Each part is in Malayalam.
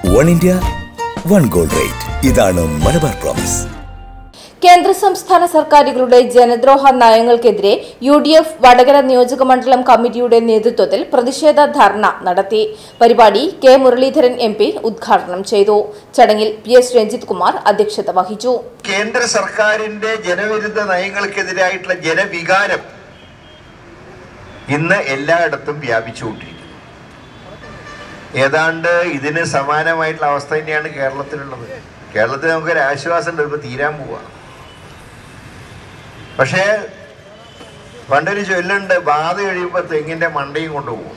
One India one gold rate ഇതാണ് മലബാർ പ്രോമിസ് കേന്ദ്ര സംസ്ഥാന സർക്കാരുകളുടെ ജനദ്രോഹ നയങ്ങൾക്കെതിരെ യു ഡി എഫ് വടകര നിയോജക മണ്ഡലം കമ്മിറ്റിയുടെ നേതൃത്വത്തിൽ പ്രതിഷേധ ധർണ നടത്തി പരിപാടി കെ മുരളീധരൻ എം പി ഉദ്ഘാടനം ചെയ്തു ചടങ്ങിൽ പി എസ് രഞ്ജിത് കുമാർ അധ്യക്ഷത വഹിച്ചു കേന്ദ്ര സർക്കാരിന്റെ ജനവിരുദ്ധ നയങ്ങൾക്കെതിരായിട്ടുള്ള ജനവികാരം ഇന്ന് എല്ലായിടത്തും വ്യാപിച്ചുകൊണ്ടിരിക്കുന്നു ഏതാണ്ട് ഇതിന് സമാനമായിട്ടുള്ള അവസ്ഥ തന്നെയാണ് കേരളത്തിലുള്ളത് കേരളത്തിൽ നമുക്കൊരു ആശ്വാസം ഉണ്ട് ഇപ്പൊ തീരാൻ പോവാ പക്ഷേ പണ്ടൊരു ചൊല്ലുണ്ട് ബാധ കഴിയുമ്പോൾ തെങ്ങിന്റെ മണ്ടയും കൊണ്ടുപോകും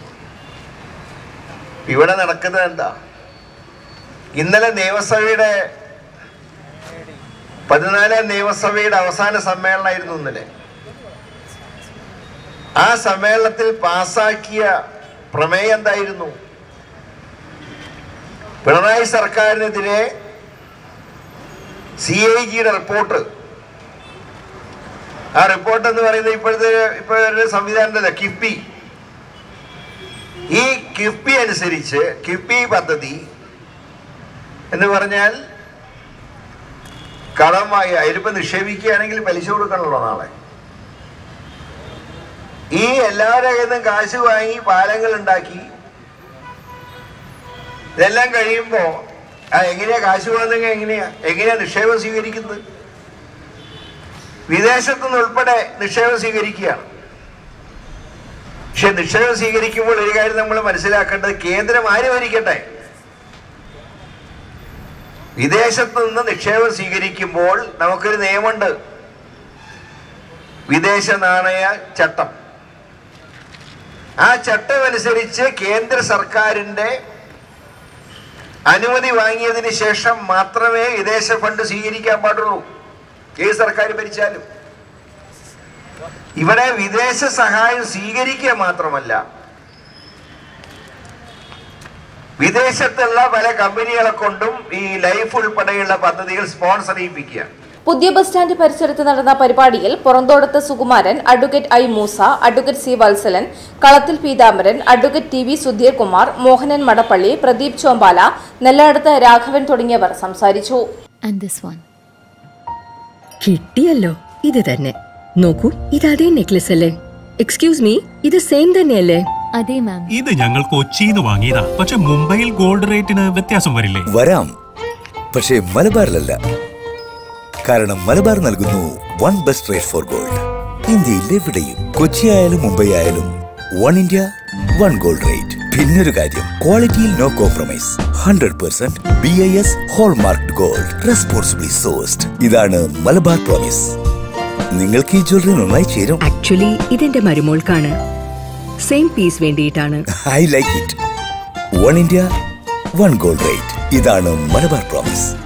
ഇവിടെ നടക്കുന്നത് എന്താ ഇന്നലെ നിയമസഭയുടെ പതിനാലാം നിയമസഭയുടെ അവസാന സമ്മേളനമായിരുന്നു ഇന്നലെ ആ സമ്മേളനത്തിൽ പാസാക്കിയ പ്രമേയം എന്തായിരുന്നു പിണറായി സർക്കാരിനെതിരെ സി ഐ ജിയുടെ റിപ്പോർട്ട് ആ റിപ്പോർട്ട് എന്ന് പറയുന്നത് ഇപ്പോഴത്തെ ഇപ്പോഴത്തെ സംവിധാനത്തിലെ കിഫ്ബി ഈ കിഫ്ബി അനുസരിച്ച് കിഫ്ബി പദ്ധതി എന്ന് പറഞ്ഞാൽ കടമായി അതിലിപ്പോ നിക്ഷേപിക്കുകയാണെങ്കിൽ പലിശ കൊടുക്കണമല്ലോ നാളെ ഈ എല്ലാവരുടെ കയ്യിൽ നിന്നും കാശ് വാങ്ങി പാലങ്ങൾ ഉണ്ടാക്കി ഇതെല്ലാം കഴിയുമ്പോ ആ എങ്ങനെയാ കാശ് വാങ്ങുന്നെങ്കിൽ എങ്ങനെയാ എങ്ങനെയാ നിക്ഷേപം സ്വീകരിക്കുന്നത് വിദേശത്തു നിന്ന് ഉൾപ്പെടെ നിക്ഷേപം സ്വീകരിക്കുകയാണ് പക്ഷെ നിക്ഷേപം സ്വീകരിക്കുമ്പോൾ ഒരു കാര്യം നമ്മൾ മനസ്സിലാക്കേണ്ടത് കേന്ദ്രം ആര് ഭരിക്കട്ടെ വിദേശത്ത് നിന്ന് നിക്ഷേപം സ്വീകരിക്കുമ്പോൾ നമുക്കൊരു നിയമമുണ്ട് വിദേശ നാണയ ചട്ടം ആ ചട്ടം അനുസരിച്ച് കേന്ദ്ര സർക്കാരിന്റെ അനുമതി വാങ്ങിയതിന് ശേഷം മാത്രമേ വിദേശ ഫണ്ട് സ്വീകരിക്കാൻ പാടുള്ളൂ ഏത് സർക്കാർ ഭരിച്ചാലും ഇവിടെ വിദേശ സഹായം സ്വീകരിക്കുക മാത്രമല്ല വിദേശത്തുള്ള പല കമ്പനികളെ കൊണ്ടും ഈ ലൈഫ് ഉൾപ്പെടെയുള്ള പദ്ധതികൾ സ്പോൺസർ ചെയ്യിപ്പിക്കുക പുതിയ ബസ് സ്റ്റാൻഡ് പരിസരത്ത് നടന്ന പരിപാടിയിൽ Puranthodath Sukumaran advocate I Moosa advocate C Valsalan Kalathil Peethambaran advocate T V Sudheer Kumar Mohanan Madappally Pradeep Chombala Nelladath Raghavan തുടങ്ങിയവർ സംസാരിച്ചു and this one. കിട്ടിയല്ലോ ഇത് തന്നെ നോക്കൂ ഇത് അതേ നെക്ലസ് അല്ലേ എക്സ്ക്യൂസ് മീ ഇത് സെയിം തന്നെയല്ലേ അതെ മാം ഇത് ഞങ്ങൾ കൊച്ചിന്ന് വാങ്ങിയതാ പക്ഷെ മുംബൈയിൽ ഗോൾഡ് റേറ്റിന് വ്യത്യാസം വരില്ലേ വരാം പക്ഷേ മലബാറിലല്ല കാരണം മലബാർ നൽകുന്നു one best rate for gold ഇന്ത്യയിൽ എവിടെയും കൊച്ചി ആയാലും മുംബൈ ആയാലും one India one gold rate പിന്നൊരു കാര്യം ക്വാളിറ്റിയിൽ no compromise hundred percent B I S hallmark gold responsibly sourced ഇതാണ് മലബാർ പ്രോമിസ് നിങ്ങൾക്ക് ഈ ജ്വല്ലറി നന്നായി ചേരും ആക്ച്വലി ഇതെന്റെ മരുമോൾക്കാണ് സെയിം പീസ് വേണ്ടിയിട്ടാണ് I like it one India one gold rate ഇതാണ് മലബാർ പ്രോമിസ്